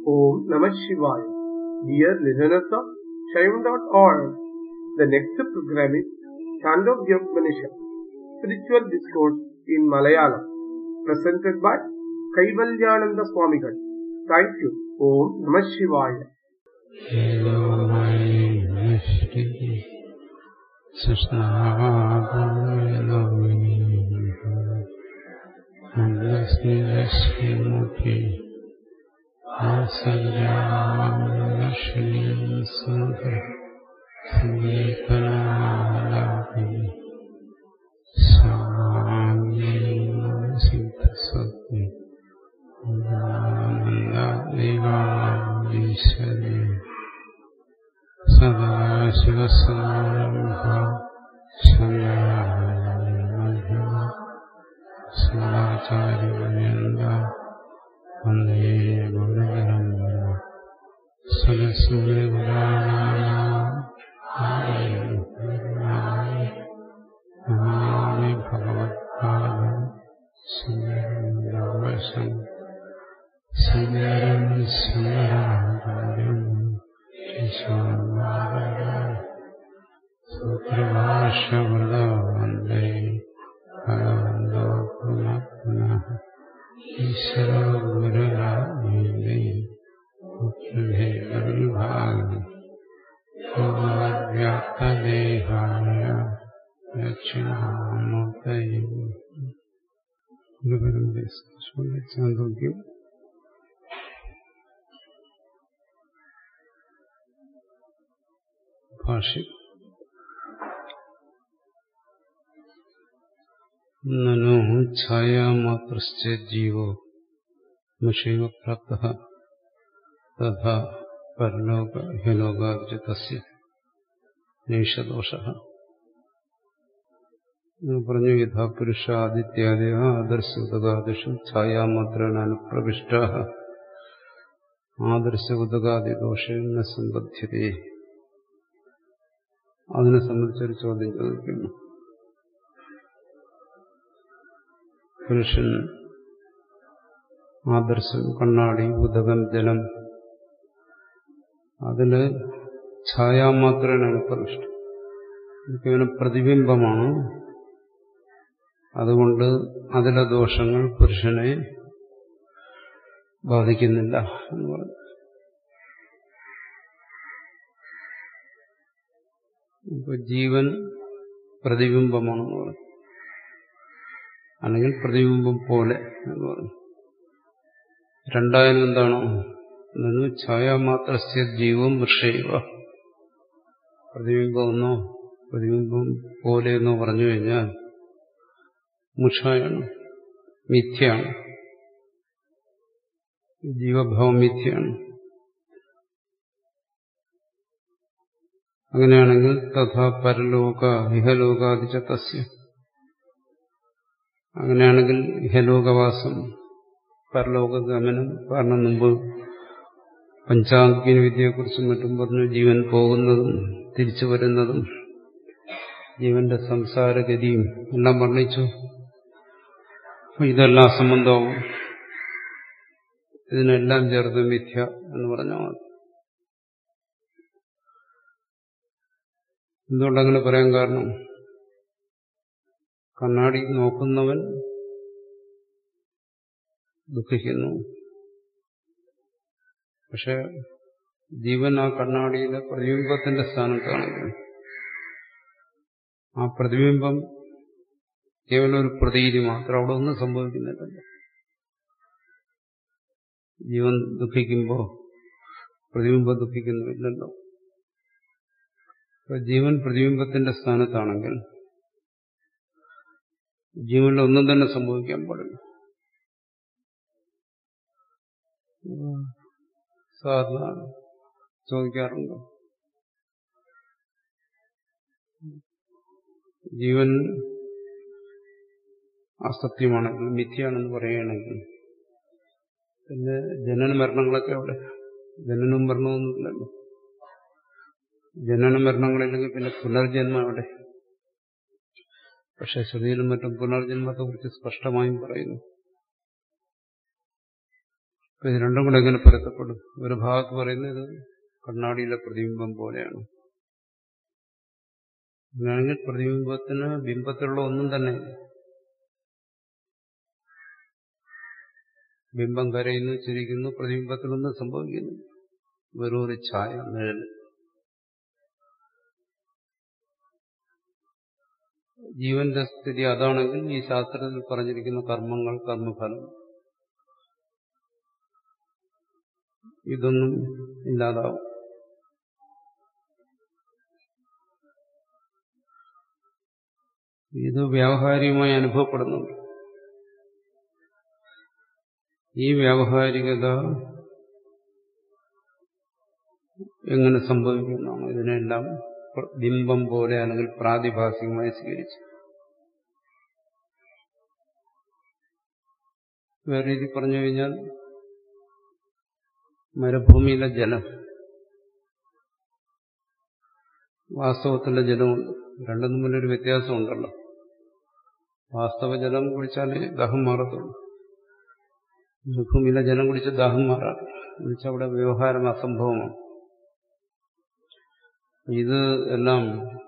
Om Namah Shivaya. Dear listeners of Shaivan.org, the next program is Chandogya Upanishad, Spiritual Discourse in Malayalam, presented by Kaivalyananda Swamigal. Thank you. Om Namah Shivaya. സ്നേഹമുഖി സിദ്ധസത്യം ദൈവാമീശ്വരി സദാശിവസമാരംഭ സദാചാര്യപര്യന്ത വന്ദേ ഗുരുപരമ്പര സരസ്വതി നമാമി ഭഗവത്പാദം സുന്ദരം സുന്ദരം സുന്ദരം സൂത്രഭാഷവൃത വന്ദേ ഭഗവന്തോ പുനഃ പുനഃ ഈശ്വരോ ഗുരുരാജ്ഞേ പുത്രഭേദവിഭാഗം വ്യാപ്തദേഹായ ദക്ഷിണാമൂർത്തയെ ഗുരുപരമ്പര ചാന്തോക്യം ഭാഷ്യം നനോ ഛായാമാത്രശ്ച ജീവോ മഷൈവ പ്രാപ്ത തഥാ പരലോക ഹ്യലോകാദി തസ്യ നൈഷദോഷ പറഞ്ഞു യഥാ പുരുഷ ആദിത്യാദയ ആദർശോദകാദിഷു ഛായാമാത്രേണ അനുപ്രവിഷ്ട ആദർശോദകാദിദോഷേണ സമ്പദ്ധ്യതേ അതിനെ സംബന്ധിച്ചൊരു ചോദ്യം ചോദിക്കുന്നു പുരുഷൻ ആദർശം കണ്ണാടി ഉദകം ജലം അതില് ഛായാമാത്രനാണ് പ്രവിഷ്ടം കേവലം പ്രതിബിംബമാണ് അതുകൊണ്ട് അതിലെ ദോഷങ്ങൾ പുരുഷനെ ബാധിക്കുന്നില്ല എന്ന് പറഞ്ഞു ഇപ്പൊ ജീവൻ പ്രതിബിംബമാണെന്ന് പറഞ്ഞു അല്ലെങ്കിൽ പ്രതിബിംബം പോലെ എന്ന് പറഞ്ഞു രണ്ടായാലും എന്താണോ എന്നു ഛായാമാത്രസ്യ ജീവം വൃഷൈവ പ്രതിബിംബം എന്നോ പ്രതിബിംബം പോലെ എന്നോ പറഞ്ഞു കഴിഞ്ഞാൽ മുഷായാണ് മിഥ്യയാണ് ജീവഭാവം മിഥ്യയാണ് അങ്ങനെയാണെങ്കിൽ തഥാ പരലോക ഇഹലോകാദിച്ച തസ്യ അങ്ങനെയാണെങ്കിൽ ഇഹലോകവാസം പരലോകഗമനം കാരണം മുമ്പ് പഞ്ചാംഗിക വിദ്യയെക്കുറിച്ചും മറ്റും പറഞ്ഞു ജീവൻ പോകുന്നതും തിരിച്ചു വരുന്നതും ജീവന്റെ സംസാരഗതിയും എല്ലാം വർണ്ണിച്ചു ഇതെല്ലാം സംബന്ധവും ഇതിനെല്ലാം ചേർത്ത് മിഥ്യ എന്ന് പറഞ്ഞാൽ മതി എന്തുകൊണ്ടങ്ങനെ പറയാൻ കാരണം കണ്ണാടി നോക്കുന്നവൻ ദുഃഖിക്കുന്നു പക്ഷെ ജീവൻ ആ കണ്ണാടിയിലെ പ്രതിബിംബത്തിന്റെ സ്ഥാനത്താണെങ്കിൽ ആ പ്രതിബിംബം കേവലം ഒരു പ്രതീതി മാത്രം അവിടെ ഒന്നും സംഭവിക്കുന്നില്ല ജീവൻ ദുഃഖിക്കുമ്പോൾ പ്രതിബിംബം ദുഃഖിക്കുന്നില്ലല്ലോ ജീവൻ പ്രതിബിംബത്തിന്റെ സ്ഥാനത്താണെങ്കിൽ ജീവനിൽ ഒന്നും തന്നെ സംഭവിക്കാൻ പാടില്ല സാധാരണ ചോദിക്കാറുണ്ടോ ജീവൻ അസത്യമാണെങ്കിൽ മിഥ്യയാണെന്ന് പറയുകയാണെങ്കിൽ പിന്നെ ജനന മരണങ്ങളൊക്കെ അവിടെ ജനനം മരണമൊന്നുമില്ലല്ലോ ജനന മരണങ്ങളില്ലെങ്കിൽ പിന്നെ പുനർജന്മം അവിടെ പക്ഷെ ശ്രുതിയിലും മറ്റും പുനർജന്മത്തെ കുറിച്ച് സ്പഷ്ടമായും പറയുന്നു അപ്പൊ ഇത് രണ്ടും കൂടെ എങ്ങനെ പൊരുത്തപ്പെടും ഒരു ഭാഗത്ത് പറയുന്നത് കണ്ണാടിയിലെ പ്രതിബിംബം പോലെയാണ് അങ്ങനെയാണെങ്കിൽ പ്രതിബിംബത്തിന് ബിംബത്തിലുള്ള ഒന്നും തന്നെ ബിംബം കരയുന്നു ചിരിക്കുന്നു പ്രതിബിംബത്തിലൊന്നും സംഭവിക്കുന്നു വെറും ഒരു ഛായ നിഴൽ ജീവന്റെ സ്ഥിതി അതാണെങ്കിൽ ഈ ശാസ്ത്രത്തിൽ പറഞ്ഞിരിക്കുന്ന കർമ്മങ്ങൾ കർമ്മഫലം ഇതൊന്നും ഇല്ലാതാവും ഇത് വ്യാവഹാരികമായി അനുഭവപ്പെടുന്നുണ്ട് ഈ വ്യാവഹാരികത എങ്ങനെ സംഭവിക്കുന്നതാണ് ഇതിനെല്ലാം ബിംബം പോലെ അല്ലെങ്കിൽ പ്രാതിഭാസികമായി സ്വീകരിച്ചു വേറെ രീതി പറഞ്ഞു കഴിഞ്ഞാൽ മരുഭൂമിയിലെ ജലം വാസ്തവത്തിലെ ജലമുണ്ട് രണ്ടും തമ്മിലൊരു വ്യത്യാസമുണ്ടല്ലോ വാസ്തവ ജലം കുടിച്ചാലേ ദാഹം മാറത്തുള്ളൂ മരുഭൂമിയിലെ ജലം കുടിച്ച് ദാഹം മാറാം എന്നുവെച്ചാൽ അവിടെ വ്യവഹാരം അസംഭവമാണ് ഇത് എല്ലാം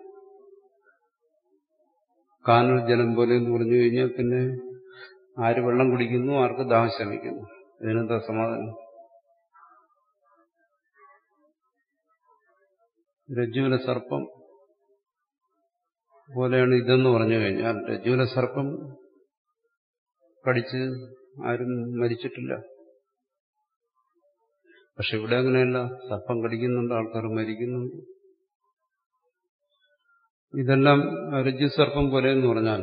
കാനൽ ജലം പോലെ എന്ന് പറഞ്ഞു കഴിഞ്ഞാൽ പിന്നെ ആര് വെള്ളം കുടിക്കുന്നു ആർക്ക് ദാഹം ശമിക്കുന്നു ഇതിനെന്താ സമാധാനം രജ്ജുവിലെ സർപ്പം പോലെയാണ് ഇതെന്ന് പറഞ്ഞു കഴിഞ്ഞാൽ രജ്ജുവിലെ സർപ്പം കടിച്ച് ആരും മരിച്ചിട്ടില്ല പക്ഷെ ഇവിടെ അങ്ങനെയല്ല സർപ്പം കടിക്കുന്നുണ്ട് ആൾക്കാർ മരിക്കുന്നുണ്ട് ഇതെല്ലാം രജ്ജു സർപ്പം പോലെ എന്ന് പറഞ്ഞാൽ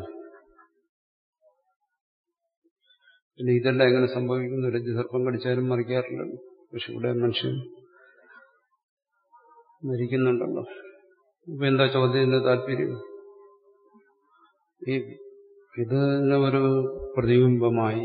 പിന്നെ ഇതെല്ലാം എങ്ങനെ സംഭവിക്കുന്നു രജ്ജു സർപ്പം കടിച്ചാലും മറിക്കാറില്ലല്ലോ പക്ഷെ ഇവിടെ മനുഷ്യൻ മരിക്കുന്നുണ്ടല്ലോ ഇപ്പൊ എന്താ ചോദ്യത്തിന്റെ താല്പര്യം ഈ ഇതിനെ ഒരു പ്രതിബിംബമായി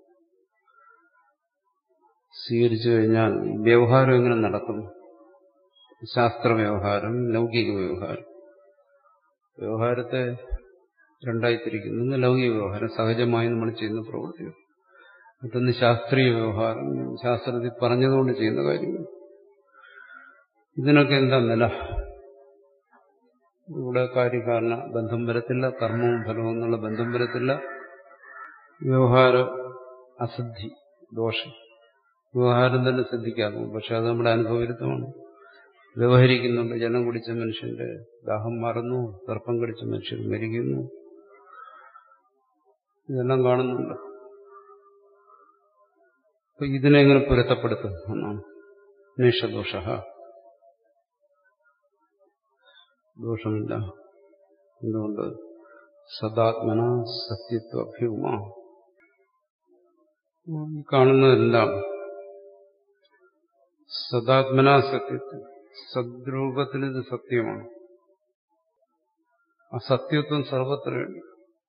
സ്വീകരിച്ചു കഴിഞ്ഞാൽ വ്യവഹാരം എങ്ങനെ നടക്കും ശാസ്ത്ര വ്യവഹാരം ലൗകിക വ്യവഹാരം വ്യവഹാരത്തെ രണ്ടായി തിരിക്കുന്നു ഒന്ന് ലൗകിക വ്യവഹാരം സഹജമായി നമ്മൾ ചെയ്യുന്ന പ്രവൃത്തികൾ മറ്റൊന്ന് ശാസ്ത്രീയ വ്യവഹാരം ശാസ്ത്രത്തിൽ പറഞ്ഞതുകൊണ്ട് ചെയ്യുന്ന കാര്യങ്ങൾ ഇതിനൊക്കെ എന്താ നില ഇവിടെ കാര്യകാരണ ബന്ധം വരത്തില്ല കർമ്മവും ഫലവും എന്നുള്ള ബന്ധം വരത്തില്ല വ്യവഹാര അസിദ്ധി ദോഷം വ്യവഹാരം തന്നെ സിദ്ധിക്കാകും പക്ഷെ അത് നമ്മുടെ അനുഭവവിരുദ്ധമാണ് വ്യവഹരിക്കുന്നുണ്ട് ജലം കുടിച്ച മനുഷ്യന്റെ ദാഹം മാറുന്നു സർപ്പം കടിച്ച മനുഷ്യർ മരിക്കുന്നു ഇതെല്ലാം കാണുന്നുണ്ട് അപ്പൊ ഇതിനെങ്ങനെ പൊരുത്തപ്പെടുത്തും എന്നാണ് നിഷദോഷ ദോഷമില്ല എന്തുകൊണ്ട് സദാത്മന സത്യത്വ അഭ്യൂമ കാണുന്നതെല്ലാം സദാത്മന സത്യത്വം സദ്രൂപത്തിൽ ഇത് സത്യമാണ് ആ സത്യത്വം സർവത്രയുണ്ട്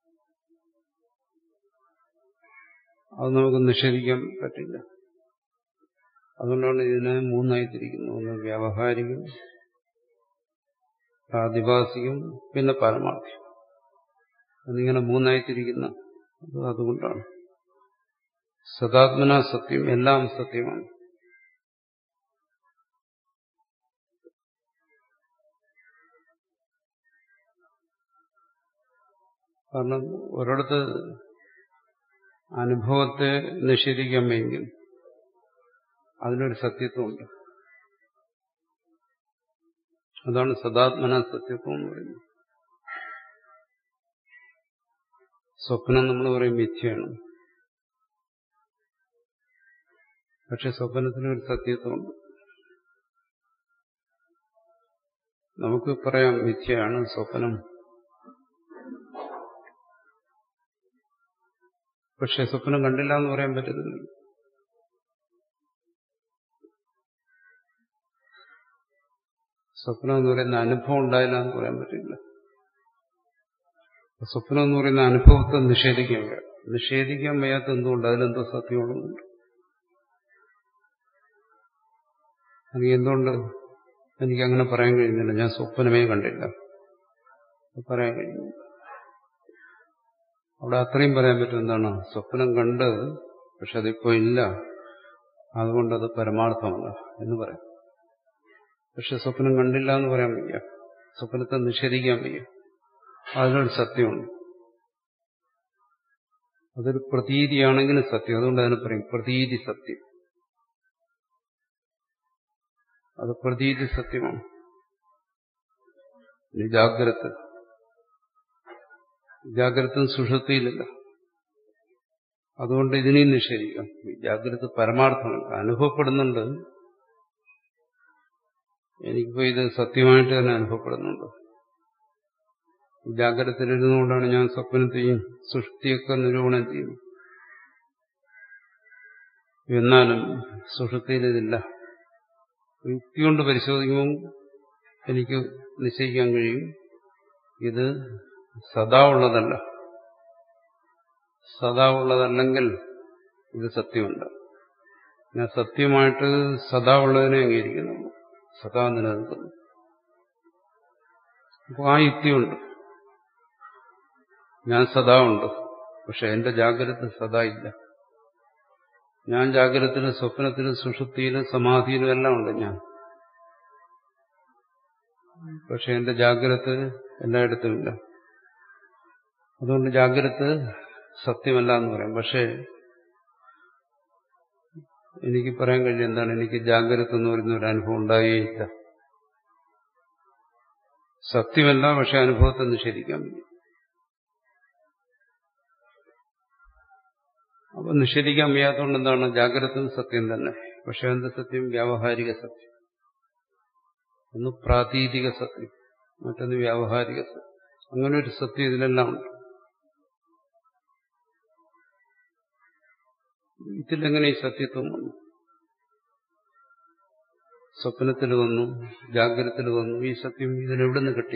അത് നമുക്ക് നിഷേധിക്കാൻ പറ്റില്ല അതുകൊണ്ടാണ് ഇതിനെ മൂന്നായി തിരിക്കുന്നത് ഒന്ന് വ്യാവഹാരികം പ്രാതിഭാസികം പിന്നെ പരമാർത്ഥം എന്നിങ്ങനെ മൂന്നായി തിരിക്കുന്ന അതുകൊണ്ടാണ് സദാത്മന സത്യം എല്ലാം സത്യമാണ് കാരണം ഒരിടത്ത് അനുഭവത്തെ നിഷേധിക്കാൻ വയ്യെങ്കിൽ അതിനൊരു സത്യത്വമുണ്ട് അതാണ് സദാത്മന സത്യത്വം എന്ന് പറയുന്നത് സ്വപ്നം നമ്മൾ പറയും മിഥ്യയാണ് പക്ഷെ സ്വപ്നത്തിനൊരു സത്യത്വമുണ്ട് നമുക്ക് പറയാം മിഥ്യയാണ് സ്വപ്നം പക്ഷെ സ്വപ്നം കണ്ടില്ല എന്ന് പറയാൻ പറ്റുന്നില്ല സ്വപ്നം എന്ന് പറയുന്ന അനുഭവം ഉണ്ടായില്ല എന്ന് പറയാൻ പറ്റില്ല സ്വപ്നം എന്ന് പറയുന്ന അനുഭവത്തെ നിഷേധിക്കാൻ വയ്യ നിഷേധിക്കാൻ വയ്യാത്ത എന്തുകൊണ്ട് അതിലെന്തോ സത്യമുള്ളതുണ്ട് എനിക്ക് എന്തുകൊണ്ട് എനിക്ക് അങ്ങനെ പറയാൻ കഴിയുന്നില്ല ഞാൻ സ്വപ്നമേ കണ്ടില്ല പറയാൻ കഴിയുന്നില്ല അവിടെ അത്രയും പറയാൻ പറ്റും എന്താണ് സ്വപ്നം കണ്ട് പക്ഷെ അതിപ്പോ ഇല്ല അതുകൊണ്ടത് പരമാർത്ഥമല്ല എന്ന് പറയാം പക്ഷെ സ്വപ്നം കണ്ടില്ല എന്ന് പറയാൻ വയ്യ സ്വപ്നത്തെ നിഷേധിക്കാൻ വയ്യ അതിനൊരു സത്യമുണ്ട് അതൊരു പ്രതീതിയാണെങ്കിലും സത്യം അതുകൊണ്ട് അതിനെ പറയും പ്രതീതി സത്യം അത് പ്രതീതി സത്യമാണ് ഇനി ജാഗ്രത ജാഗ്രത സുഷൃത്തിയിലില്ല അതുകൊണ്ട് ഇതിനെയും നിഷേധിക്കാം ഈ ജാഗ്രത പരമാർത്ഥമല്ല അനുഭവപ്പെടുന്നുണ്ട് എനിക്കിപ്പോ ഇത് സത്യമായിട്ട് തന്നെ അനുഭവപ്പെടുന്നുണ്ട് ജാഗ്രതയിലിരുന്നുകൊണ്ടാണ് ഞാൻ സ്വപ്നത്തെയും സുഷുപ്തിയൊക്കെ നിരൂപണം ചെയ്യുന്നത് എന്നാലും സുഷുപ്തിയിൽ ഇതില്ല യുക്തി കൊണ്ട് പരിശോധിക്കുമ്പോൾ എനിക്ക് നിശ്ചയിക്കാൻ കഴിയും ഇത് സദാ ഉള്ളതല്ല സദാ ഉള്ളതല്ലെങ്കിൽ ഇത് സത്യമല്ല ഞാൻ സത്യമായിട്ട് സദാ ഉള്ളതിനെ അംഗീകരിക്കുന്നു സദാ നിലനിൽക്കുന്നു അപ്പോൾ ആ യുക്തിയുണ്ട് ഞാൻ സദാ ഉണ്ട് പക്ഷെ എന്റെ ജാഗ്രത സദാ ഇല്ല ഞാൻ ജാഗ്രതത്തിലും സ്വപ്നത്തിലും സുഷുപ്തിയിലും സമാധിയിലും എല്ലാം ഉണ്ട് ഞാൻ പക്ഷെ എന്റെ ജാഗ്രത എല്ലായിടത്തും ഇല്ല അതുകൊണ്ട് ജാഗ്രത സത്യമല്ല എന്ന് പറയാം പക്ഷേ എനിക്ക് പറയാൻ കഴിയും എന്താണ് എനിക്ക് ജാഗ്രത എന്ന് പറയുന്ന ഒരു അനുഭവം ഉണ്ടായേയില്ല സത്യമല്ല പക്ഷെ അനുഭവത്തെ നിഷേധിക്കാൻ വയ്യ അപ്പൊ നിഷേധിക്കാൻ വയ്യാത്തതുകൊണ്ട് എന്താണ് ജാഗ്രത സത്യം തന്നെ പക്ഷെ എന്ത് സത്യം വ്യാവഹാരിക സത്യം ഒന്ന് പ്രാതീതിക സത്യം മറ്റൊന്ന് വ്യാവഹാരിക സത്യം അങ്ങനെ ഒരു സത്യം ഇതിലെല്ലാം ഉണ്ട് ഇതിലെങ്ങനെ ഈ സത്യത്വം വന്നു സ്വപ്നത്തിൽ വന്നു ജാഗ്രതത്തിൽ വന്നു ഈ സത്യം ഇതിനെവിടെ നിന്ന് കിട്ടി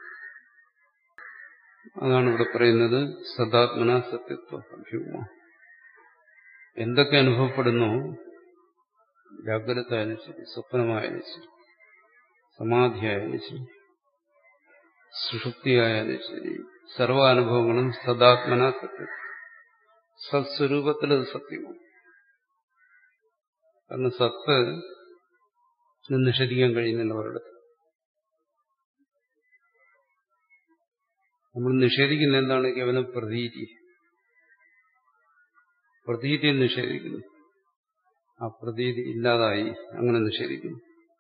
അതാണ് ഇവിടെ പറയുന്നത് സദാത്മന സത്യത്വ അഭ്യൂമ എന്തൊക്കെ അനുഭവപ്പെടുന്നു ജാഗ്രത ആയാലും ശരി സ്വപ്നമായാലും ശരി സമാധിയായാലും ശരി സുഷുപ്തിയായാലും ശരി സർവ അനുഭവങ്ങളും സദാത്മന സത്യം സത്സ്വരൂപത്തിൽ അത് സത്യമാണ് കാരണം സത്ത് നിഷേധിക്കാൻ കഴിയുന്നില്ല ഒരിടത്ത് നമ്മൾ നിഷേധിക്കുന്ന എന്താണ് കേവലം പ്രതീതി പ്രതീതിയെ നിഷേധിക്കുന്നു ആ പ്രതീതി ഇല്ലാതായി അങ്ങനെ നിഷേധിക്കുന്നു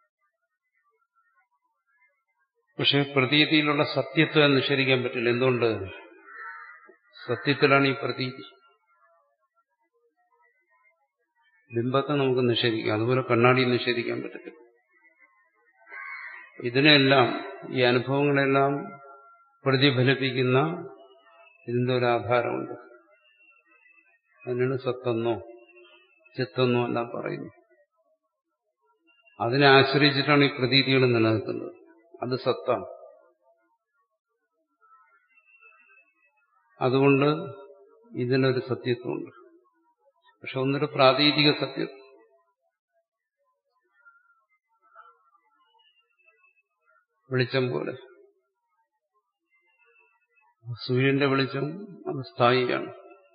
പക്ഷെ പ്രതീതിയിലുള്ള സത്യത്വം നിഷേധിക്കാൻ പറ്റില്ല എന്തുകൊണ്ട് സത്യത്തിലാണ് ഈ പ്രതീതി ബിംബത്തെ നമുക്ക് നിഷേധിക്കാം അതുപോലെ കണ്ണാടി നിഷേധിക്കാൻ പറ്റത്തില്ല ഇതിനെല്ലാം ഈ അനുഭവങ്ങളെല്ലാം പ്രതിഫലിപ്പിക്കുന്ന ഇതിന്റെ ഒരു ആധാരമുണ്ട് അതിനാണ് സത്തെന്നോ ചിത്തെന്നോ എല്ലാം പറയുന്നു അതിനെ ആശ്രയിച്ചിട്ടാണ് ഈ പ്രതീതികൾ നിലനിൽക്കുന്നത് അത് സത്താണ് അതുകൊണ്ട് ഇതിനൊരു സത്യത്വമുണ്ട് പക്ഷെ ഒന്നൊരു പ്രാതീതിക സത്യം വെളിച്ചം പോലെ സൂര്യന്റെ വെളിച്ചം അത് സ്ഥായിയാണ്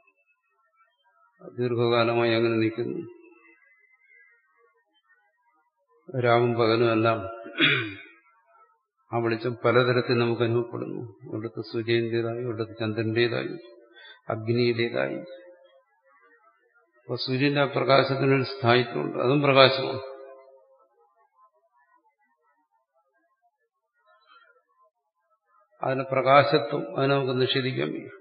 ദീർഘകാലമായി അങ്ങനെ നിൽക്കുന്നു രാവും പകലും എല്ലാം ആ വെളിച്ചം പലതരത്തിൽ നമുക്ക് അനുഭവപ്പെടുന്നു ഒരിടത്ത് സൂര്യന്റേതായി ഒരിടത്ത് ചന്ദ്രന്റേതായി അഗ്നിയുടേതായി അപ്പൊ സൂര്യന്റെ ആ പ്രകാശത്തിനൊരു സ്ഥായിത്വമുണ്ട് അതും പ്രകാശമാണ് അതിന് പ്രകാശത്വം അതിനെ നമുക്ക് നിഷേധിക്കാൻ വയ്യ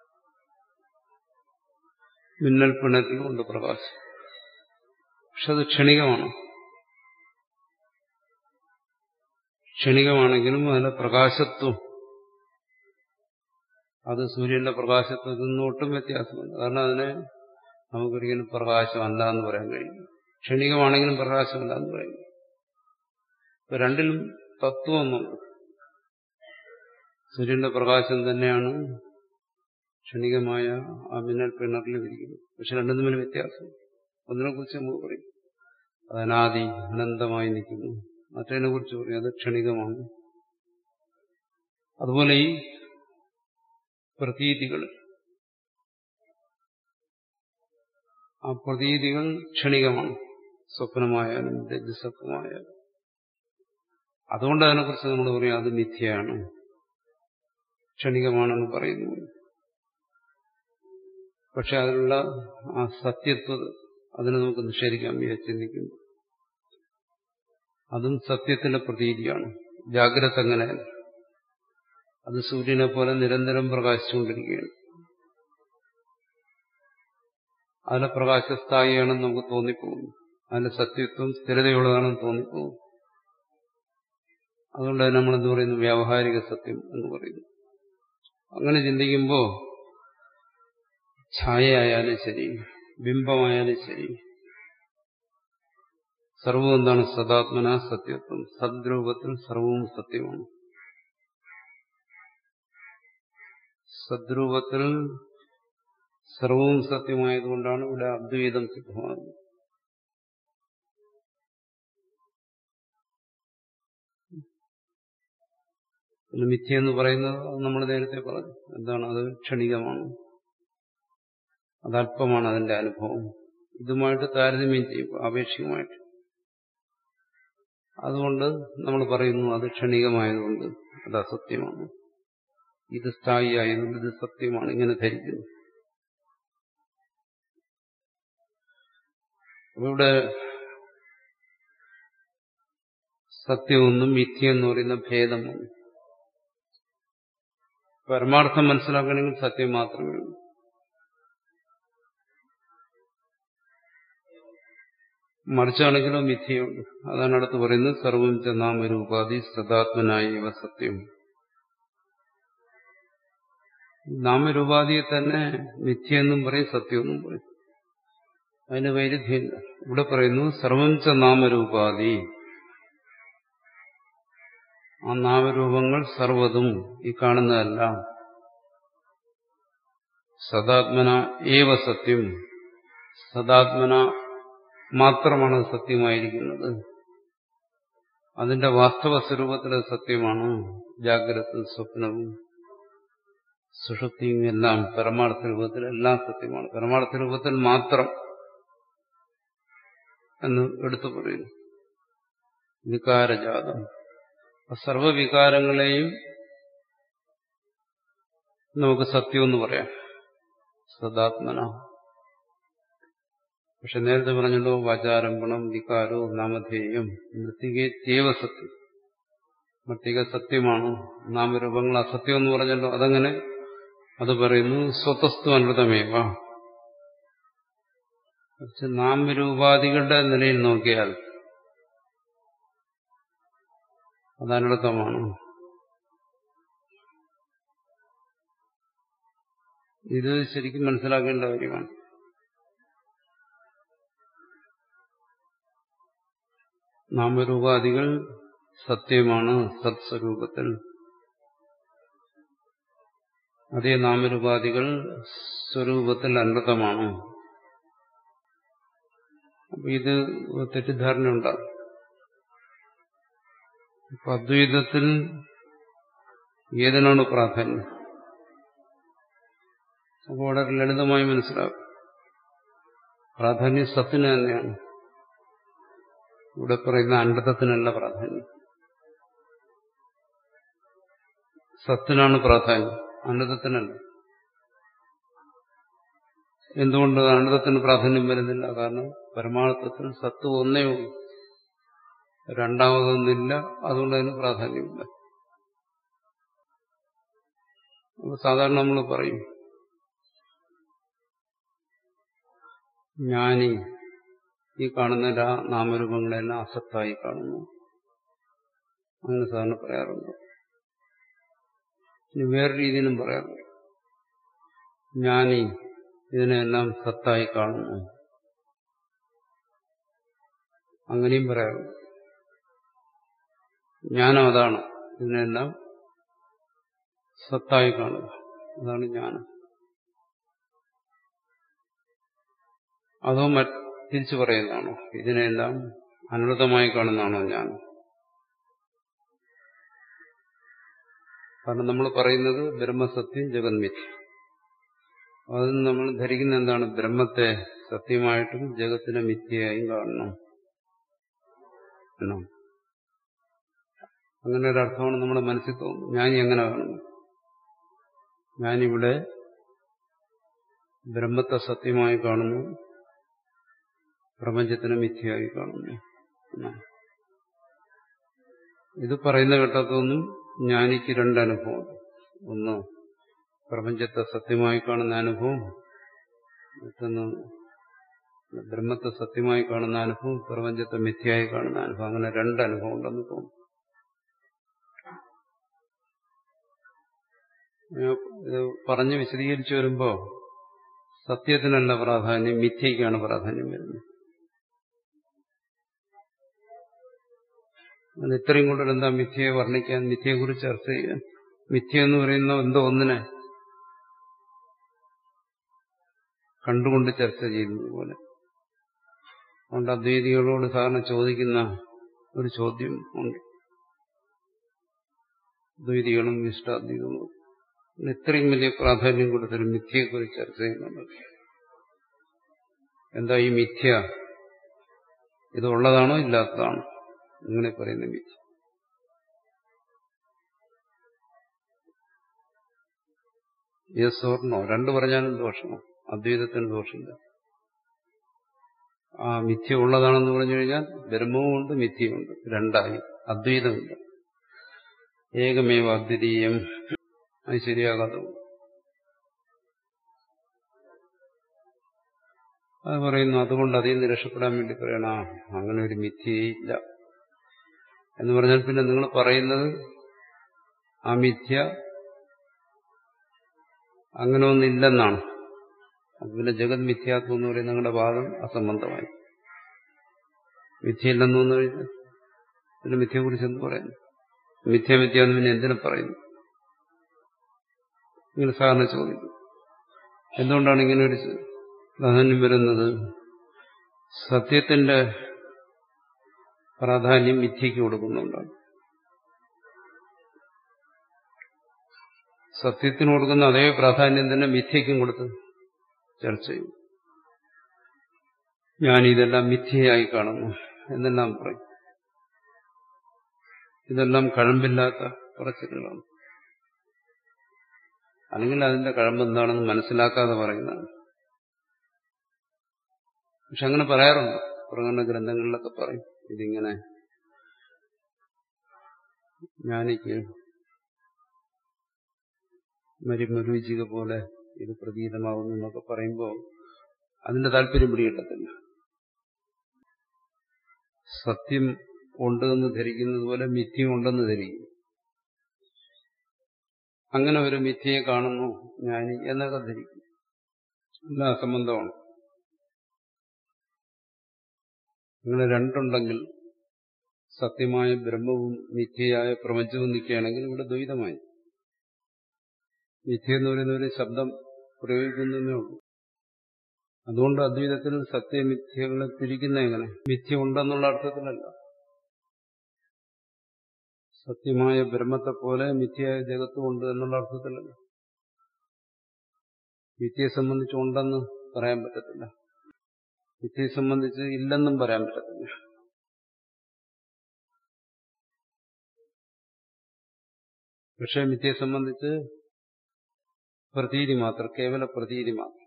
മിന്നൽ പിണറ്റിലുമുണ്ട് പ്രകാശം പക്ഷെ അത് ക്ഷണികമാണ് ക്ഷണികമാണെങ്കിലും അതിന്റെ പ്രകാശത്വം അത് സൂര്യന്റെ പ്രകാശത്വത്തിൽ നിന്ന് ഒട്ടും വ്യത്യാസമുണ്ട് കാരണം അതിനെ നമുക്കൊരിക്കലും പ്രകാശമല്ല എന്ന് പറയാൻ കഴിയും ക്ഷണികമാണെങ്കിലും പ്രകാശമല്ല എന്ന് പറയും ഇപ്പൊ രണ്ടിലും തത്വമൊന്നുണ്ട് സൂര്യന്റെ പ്രകാശം തന്നെയാണ് ക്ഷണികമായ ആ മിന്നൽ പിണറിലും ഇരിക്കുന്നത് പക്ഷെ രണ്ടും തമ്മിൽ വ്യത്യാസം ഒന്നിനെ കുറിച്ച് നമുക്ക് പറയും അത് അനാദി അനന്തമായി നിൽക്കുന്നു മറ്റതിനെ കുറിച്ച് പറയും അത് ക്ഷണികമാണ് അതുപോലെ ഈ പ്രതീതികൾ ആ പ്രതീതികൾ ക്ഷണികമാണ് സ്വപ്നമായാലും രജസത്വമായാലും അതുകൊണ്ട് അതിനെക്കുറിച്ച് നമ്മൾ പറയും അത് മിഥ്യയാണ് ക്ഷണികമാണെന്ന് പറയുന്നു പക്ഷെ അതിലുള്ള ആ സത്യത്വ അതിനെ നമുക്ക് നിഷേധിക്കാൻ വയ്യ ചിന്തിക്കുന്നു അതും സത്യത്തിന്റെ പ്രതീതിയാണ് ജാഗ്രത അങ്ങനെ അത് സൂര്യനെ പോലെ നിരന്തരം പ്രകാശിച്ചുകൊണ്ടിരിക്കുകയാണ് അതിന്റെ പ്രകാശസ്ഥായിയാണെന്ന് നമുക്ക് തോന്നിപ്പോകുന്നു അതിന്റെ സത്യത്വം സ്ഥിരതയുള്ളതാണെന്ന് തോന്നിപ്പോകും അതുകൊണ്ട് തന്നെ നമ്മൾ എന്ത് പറയുന്നു വ്യാവഹാരിക സത്യം എന്ന് പറയുന്നു അങ്ങനെ ചിന്തിക്കുമ്പോൾ ഛായയായാലും ശരി ബിംബമായാലും ശരി സർവവും എന്താണ് സദാത്മന സത്യത്വം സദ്രൂപത്തിൽ സർവവും സത്യമാണ് സദ്രൂപത്തിൽ സർവവും സത്യമായതുകൊണ്ടാണ് ഇവിടെ അദ്വൈതം സിദ്ധമാകുന്നത് മിഥ്യ എന്ന് പറയുന്നത് അത് നമ്മൾ നേരത്തെ പറഞ്ഞു എന്താണ് അത് ക്ഷണികമാണ് അത് അല്പമാണ് അതിന്റെ അനുഭവം ഇതുമായിട്ട് താരതമ്യം ചെയ്യും ആപേക്ഷികമായിട്ട് അതുകൊണ്ട് നമ്മൾ പറയുന്നു അത് ക്ഷണികമായതുകൊണ്ട് അത് അസത്യമാണ് ഇത് സ്ഥായി ആയതുകൊണ്ട് ഇത് സത്യമാണ് ഇങ്ങനെ ധരിക്കുന്നു ഇവിടെ സത്യമൊന്നും മിഥ്യ എന്ന് പറയുന്ന ഭേദമൊന്നും പരമാർത്ഥം മനസ്സിലാക്കണമെങ്കിൽ സത്യം മാത്രമേ ഉള്ളൂ മറിച്ചാണെങ്കിലോ മിഥ്യയുണ്ട് അതാണ് അടുത്ത് പറയുന്നത് സർവം ച നാമരൂപാധി സദാത്മനായ ഇവ സത്യം നാമരൂപാധിയെ തന്നെ മിഥ്യയെന്നും പറയും സത്യമെന്നും പറയും അതിന് വൈരുദ്ധ്യമില്ല ഇവിടെ പറയുന്നു സർവം ച നാമരൂപാധി ആ നാമരൂപങ്ങൾ സർവതും ഈ കാണുന്നതെല്ലാം സദാത്മന ഏവ സത്യം സദാത്മന മാത്രമാണ് സത്യമായിരിക്കുന്നത് അതിന്റെ വാസ്തവ സ്വരൂപത്തിലെ സത്യമാണ് ജാഗ്രത സ്വപ്നവും സുഷുപ്തിയും എല്ലാം പരമാർത്ഥ രൂപത്തിൽ എല്ലാം സത്യമാണ് പരമാർത്ഥ രൂപത്തിൽ മാത്രം എന്ന് എടുത്തു പറയുന്നു വികാരജാതം സർവവികാരങ്ങളെയും നമുക്ക് സത്യമെന്ന് പറയാം സദാത്മന പക്ഷെ നേരത്തെ പറഞ്ഞല്ലോ വാചാരംഭണം വികാരോ നാമധേയം മൃത്തികേത്യവ സത്യം മൃത്തിക സത്യമാണ് നാമരൂപങ്ങൾ അസത്യം എന്ന് പറഞ്ഞല്ലോ അതങ്ങനെ അത് പറയുന്നു സ്വതസ്തു അനൃതമേവ പക്ഷെ നാമരൂപാധികളുടെ നിലയിൽ നോക്കിയാൽ അത് അനർത്ഥമാണ് ഇത് ശരിക്കും മനസ്സിലാക്കേണ്ട കാര്യമാണ് നാമരൂപാദികൾ സത്യമാണ് സത്സ്വരൂപത്തിൽ അതേ നാമരൂപാദികൾ സ്വരൂപത്തിൽ അനർത്ഥമാണ് അപ്പൊ ഇത് തെറ്റിദ്ധാരണ ഉണ്ടാകും അപ്പൊ അദ്വൈതത്തിൽ ഏതിനാണ് പ്രാധാന്യം അപ്പോൾ വളരെ ലളിതമായി മനസ്സിലാക്കും പ്രാധാന്യം സത്തിന് തന്നെയാണ് ഇവിടെ പറയുന്ന അനർത്ഥത്തിനല്ല പ്രാധാന്യം സത്തിനാണ് പ്രാധാന്യം അനർത്ഥത്തിനല്ല എന്തുകൊണ്ട് അനർത്ഥത്തിന് പ്രാധാന്യം വരുന്നില്ല കാരണം പരമാർത്ഥത്തിൽ സത്ത് ഒന്നേ ഉള്ളൂ രണ്ടാമതൊന്നില്ല അതുകൊണ്ട് അതിന് പ്രാധാന്യമില്ല സാധാരണ നമ്മൾ പറയും ജ്ഞാനി ഈ കാണുന്ന നാമരൂപങ്ങളെല്ലാം അസത്തായി കാണുന്നു അങ്ങനെ സാധാരണ പറയാറുണ്ട് ഇനി വേറെ രീതിയിലും പറയാറുണ്ട് ജ്ഞാനി ഇതിനെല്ലാം സത്തായി കാണുന്നു അങ്ങനെയും പറയാറുണ്ട് ജ്ഞാനം അതാണ് ഇതിനെല്ലാം സത്തായി കാണുക അതാണ് ജ്ഞാനം അതോ തിരിച്ചു പറയുന്നതാണോ ഇതിനെല്ലാം അനർത്ഥമായി കാണുന്നതാണോ ഞാൻ കാരണം നമ്മൾ പറയുന്നത് ബ്രഹ്മസത്യം ജഗന്മിഥ്യ അതിൽ നമ്മൾ ധരിക്കുന്ന എന്താണ് ബ്രഹ്മത്തെ സത്യമായിട്ടും ജഗത്തിനെ മിഥ്യയായും കാണണം എന്നാണ് അങ്ങനെ ഒരർത്ഥമാണ് നമ്മുടെ മനസ്സിൽ തോന്നുന്നത് ഞാൻ എങ്ങനെ കാണുന്നു ഞാനിവിടെ ബ്രഹ്മത്തെ സത്യമായി കാണുന്നു പ്രപഞ്ചത്തിനെ മിഥ്യയായി കാണുന്നു എന്നാണ് ഇത് പറയുന്ന ഘട്ടത്തൊന്നും ജ്ഞാനിക്ക് രണ്ടനുഭവമുണ്ട് ഒന്ന് പ്രപഞ്ചത്തെ സത്യമായി കാണുന്ന അനുഭവം മറ്റൊന്ന് ബ്രഹ്മത്തെ സത്യമായി കാണുന്ന അനുഭവം പ്രപഞ്ചത്തെ മിഥ്യയായി കാണുന്ന അനുഭവം അങ്ങനെ രണ്ട് അനുഭവം ഉണ്ടെന്ന് തോന്നുന്നു ഇത് പറഞ്ഞ് വിശദീകരിച്ചു വരുമ്പോൾ സത്യത്തിനല്ല പ്രാധാന്യം മിഥ്യയ്ക്കാണ് പ്രാധാന്യം വരുന്നത് അത് ഇത്രയും കൂടുതൽ എന്താ മിഥ്യയെ വർണ്ണിക്കാൻ മിഥ്യയെക്കുറിച്ച് ചർച്ച ചെയ്യാൻ മിഥ്യ എന്ന് പറയുന്ന എന്തോ ഒന്നിനെ കണ്ടുകൊണ്ട് ചർച്ച ചെയ്യുന്നത് പോലെ അതുകൊണ്ട് അദ്വൈതികളോട് സാധാരണ ചോദിക്കുന്ന ഒരു ചോദ്യം ഉണ്ട് ദ്വൈതികളും ഇഷ്ടാദ്വൈതങ്ങളും ഇത്രയും വലിയ പ്രാധാന്യം കൊടുത്തൊരു മിഥ്യയെക്കുറിച്ച് ചർച്ച ചെയ്യുന്നുണ്ട് എന്താ ഈ മിഥ്യ ഇത് ഉള്ളതാണോ ഇല്ലാത്തതാണോ ഇങ്ങനെ പറയുന്ന മിഥ്യ യെസ് ഓർണോ രണ്ടു പറഞ്ഞാലും ദോഷമോ അദ്വൈതത്തിന് ദോഷമില്ല ആ മിഥ്യ ഉള്ളതാണെന്ന് പറഞ്ഞു കഴിഞ്ഞാൽ ബ്രഹ്മവുമുണ്ട് മിഥ്യയുണ്ട് രണ്ടായി അദ്വൈതമില്ല ഏകമേവ അദ്വിതീയം അത് ശരിയാകാതെ അത് പറയുന്നു അതുകൊണ്ട് അതിൽ നിന്ന് രക്ഷപ്പെടാൻ വേണ്ടി പറയണ അങ്ങനെ ഒരു മിഥ്യയില്ല എന്ന് പറഞ്ഞാൽ പിന്നെ നിങ്ങൾ പറയുന്നത് ആ മിഥ്യ അങ്ങനെ ഒന്നില്ലെന്നാണ് അത് പിന്നെ ജഗത് മിഥ്യാത്വം എന്ന് പറയുന്ന നിങ്ങളുടെ വാദം അസംബന്ധമായി മിഥ്യയില്ലെന്ന് വന്നു കഴിഞ്ഞാൽ പിന്നെ മിഥ്യയെക്കുറിച്ച് എന്ത് പറയുന്നു മിഥ്യ മിഥ്യ എന്ന് പിന്നെ എന്തിനു പറയുന്നു ഇങ്ങനെ സാധാരണ ചോദിക്കും എന്തുകൊണ്ടാണ് ഇങ്ങനെ ഒരു പ്രാധാന്യം വരുന്നത് സത്യത്തിന്റെ പ്രാധാന്യം മിഥ്യയ്ക്ക് കൊടുക്കുന്നുണ്ടാണ് സത്യത്തിന് കൊടുക്കുന്ന അതേ പ്രാധാന്യം തന്നെ മിഥ്യയ്ക്കും കൊടുത്ത് ചർച്ച ചെയ്യും ഞാനിതെല്ലാം മിഥ്യയായി കാണുന്നു എന്നെല്ലാം പറയും ഇതെല്ലാം കഴമ്പില്ലാത്ത പറച്ചിലുകളാണ് അല്ലെങ്കിൽ അതിന്റെ കഴമ്പ് എന്താണെന്ന് മനസ്സിലാക്കാതെ പറയുന്നതാണ് പക്ഷെ അങ്ങനെ പറയാറുണ്ട് പുറങ്ങുന്ന ഗ്രന്ഥങ്ങളിലൊക്കെ പറയും ഇതിങ്ങനെ ജ്ഞാനിക്ക് മരുമരുചിക പോലെ ഇത് പ്രതീതമാകുന്നു എന്നൊക്കെ പറയുമ്പോൾ അതിന്റെ താല്പര്യം പിടികിട്ടത്തില്ല സത്യം ഉണ്ട് എന്ന് ധരിക്കുന്നത് പോലെ മിഥ്യം ഉണ്ടെന്ന് ധരിക്കും അങ്ങനെ ഒരു മിഥ്യയെ കാണുന്നു ജ്ഞാനി എന്നൊക്കെ ധരിക്കും എല്ലാ അസംബന്ധമാണ് അങ്ങനെ രണ്ടുണ്ടെങ്കിൽ സത്യമായ ബ്രഹ്മവും മിഥ്യയായ പ്രപഞ്ചവും നിൽക്കുകയാണെങ്കിൽ ഇവിടെ ദ്വൈതമായി മിഥ്യ എന്ന് പറയുന്ന ഒരു ശബ്ദം പ്രയോഗിക്കുന്നതേ ഉള്ളൂ അതുകൊണ്ട് അദ്വൈതത്തിൽ സത്യമിഥ്യകളെ തിരിക്കുന്ന എങ്ങനെ മിഥ്യ ഉണ്ടെന്നുള്ള അർത്ഥത്തിലല്ല സത്യമായ ബ്രഹ്മത്തെ പോലെ മിഥ്യയായ ജഗത്തും ഉണ്ട് എന്നുള്ള അർത്ഥത്തിലല്ല മിഥ്യയെ സംബന്ധിച്ച് ഉണ്ടെന്ന് പറയാൻ പറ്റത്തില്ല മിഥ്യയെ സംബന്ധിച്ച് ഇല്ലെന്നും പറയാൻ പറ്റത്തില്ല പക്ഷെ മിഥ്യയെ സംബന്ധിച്ച് പ്രതീതി മാത്രം കേവല പ്രതീതി മാത്രം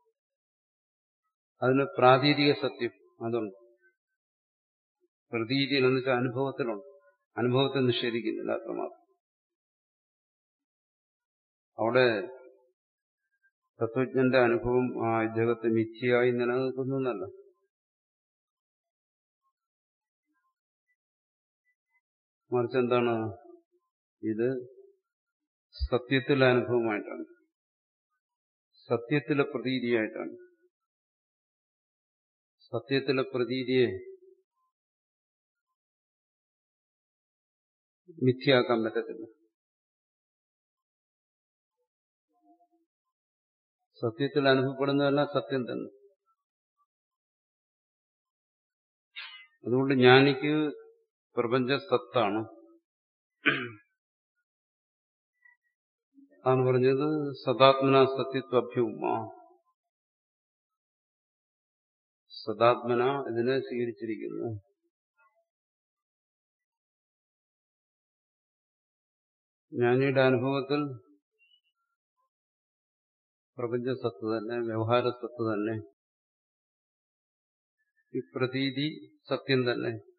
അതിന് പ്രാതീതിക സത്യം അതുണ്ട് പ്രതീതി എന്ന് വെച്ചാൽ അനുഭവത്തിലുണ്ട് അനുഭവത്തെ നിഷേധിക്കുന്നില്ല അത്രമാത്രം അവിടെ തത്വജ്ഞന്റെ അനുഭവം ആ ജഗത്ത് മിഥ്യയായി നിലനിൽക്കുന്നു എന്നല്ല മറിച്ച് എന്താണ് ഇത് സത്യത്തിലെ അനുഭവമായിട്ടാണ് സത്യത്തിലെ പ്രതീതിയായിട്ടാണ് സത്യത്തിലെ പ്രതീതിയെ മിഥ്യയാക്കാൻ പറ്റത്തില്ല സത്യത്തിൽ അനുഭവപ്പെടുന്നതെല്ലാം സത്യം തന്നെ അതുകൊണ്ട് ജ്ഞാനിക്ക് പ്രപഞ്ച സത്താണ് ആണ് പറഞ്ഞത് സദാത്മന സത്യത്വഭ്യവുമ സദാത്മന ഇതിനെ സ്വീകരിച്ചിരിക്കുന്നു ജ്ഞാനിയുടെ അനുഭവത്തിൽ പ്രപഞ്ച സത്ത് തന്നെ വ്യവഹാര സത്ത് തന്നെ ഈ പ്രതീതി സത്യം തന്നെ